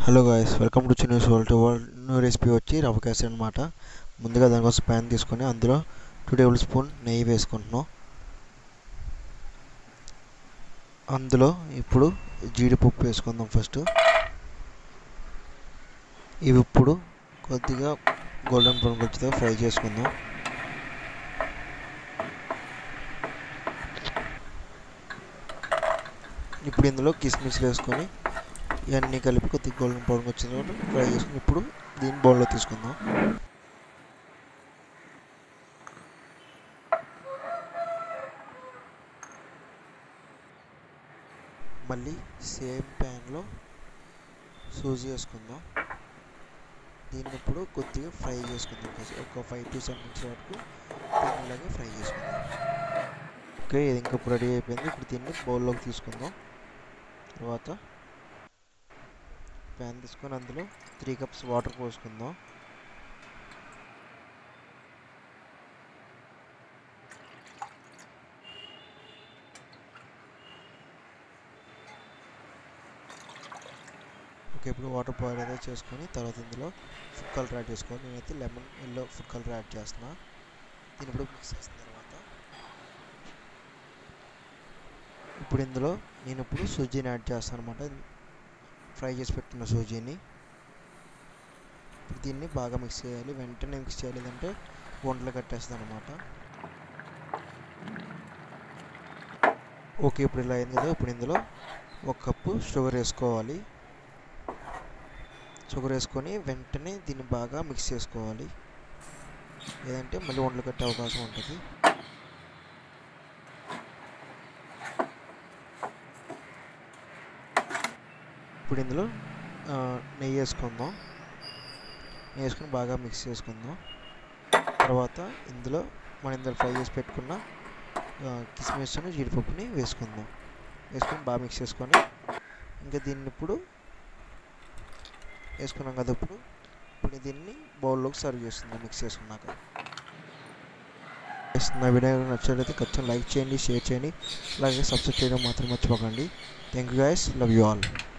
hello guys welcome to చిన్న సోల్ట్ world new recipe వచ్చి రవ్వ కేసరి అనమాట ముందుగా దానికోసం ప్యాన్ తీసుకొని అందులో టూ టేబుల్ స్పూన్ నెయ్యి వేసుకుంటున్నాం అందులో ఇప్పుడు జీడిపప్పు వేసుకుందాం ఫస్ట్ ఇవి ఇప్పుడు కొద్దిగా గోల్డెన్ బ్రౌన్ వచ్చేదా ఫ్రై చేసుకుందాం ఇప్పుడు ఇందులో కిస్మిస్ వేసుకొని ఇవన్నీ కలిపి కొద్దిగా గోల్డెన్ బ్రౌన్ వచ్చిన తర్వాత ఫ్రై చేసుకుని ఇప్పుడు దీన్ని బౌల్లో తీసుకుందాం మళ్ళీ సేమ్ ప్యాన్లో సూజీ వేసుకుందాం దీన్ని ఇప్పుడు కొద్దిగా ఫ్రై చేసుకుందాం ఒక ఫైవ్ టు సెవెన్ మినిట్స్ వరకు దీన్ని ఇలాగే ఫ్రై చేసుకుందాం ఓకే ఇది ఇంకా ఇప్పుడు రెడీ అయిపోయింది ఇప్పుడు దీన్ని బౌల్లోకి తీసుకుందాం తర్వాత ప్యాన్ తీసుకొని అందులో త్రీ కప్స్ వాటర్ పోసుకుందాం ఓకే ఇప్పుడు వాటర్ బాయిల్ అయితే చేసుకొని తర్వాత ఇందులో ఫుడ్ కలర్ యాడ్ చేసుకోవాలి నేనైతే lemon yellow food colour add చేస్తున్నా దీని ఇప్పుడు మిక్స్ చేసిన తర్వాత ఇప్పుడు ఇందులో నేను ఇప్పుడు సూజీని యాడ్ చేస్తాను అనమాట ఫ్రై చేసి పెట్టిన సూజీని ఇప్పుడు దీన్ని బాగా మిక్స్ చేయాలి వెంటనే మిక్స్ చేయలేదంటే వంటలు కట్టేస్తుంది అనమాట ఓకే ఇప్పుడు ఇలా అయింది కదా ఇప్పుడు ఇందులో ఒక కప్పు షుగర్ వేసుకోవాలి షుగర్ వేసుకొని వెంటనే దీన్ని బాగా మిక్స్ చేసుకోవాలి లేదంటే మళ్ళీ వంటలు కట్టే అవకాశం ఉంటుంది ఇప్పుడు ఇందులో నెయ్యి వేసుకుందాం నెయ్యి వేసుకొని బాగా మిక్స్ చేసుకుందాం తర్వాత ఇందులో మనం ఇందులో ఫ్రై చేసి పెట్టుకున్న కిస్మిస్ను జీడిపప్పుని వేసుకుందాం వేసుకొని బాగా మిక్స్ చేసుకొని ఇంకా దీన్ని ఇప్పుడు వేసుకున్నాం కదా ఇప్పుడు ఇప్పుడు దీన్ని బౌల్లోకి సర్వ్ చేస్తుందాం మిక్స్ చేసుకున్నాక నా వీడియో నచ్చినట్లయితే ఖచ్చితంగా లైక్ చేయండి షేర్ చేయండి అలాగే సబ్స్క్రైబ్ చేయడం మాత్రం మర్చిపోకండి thank you guys love you all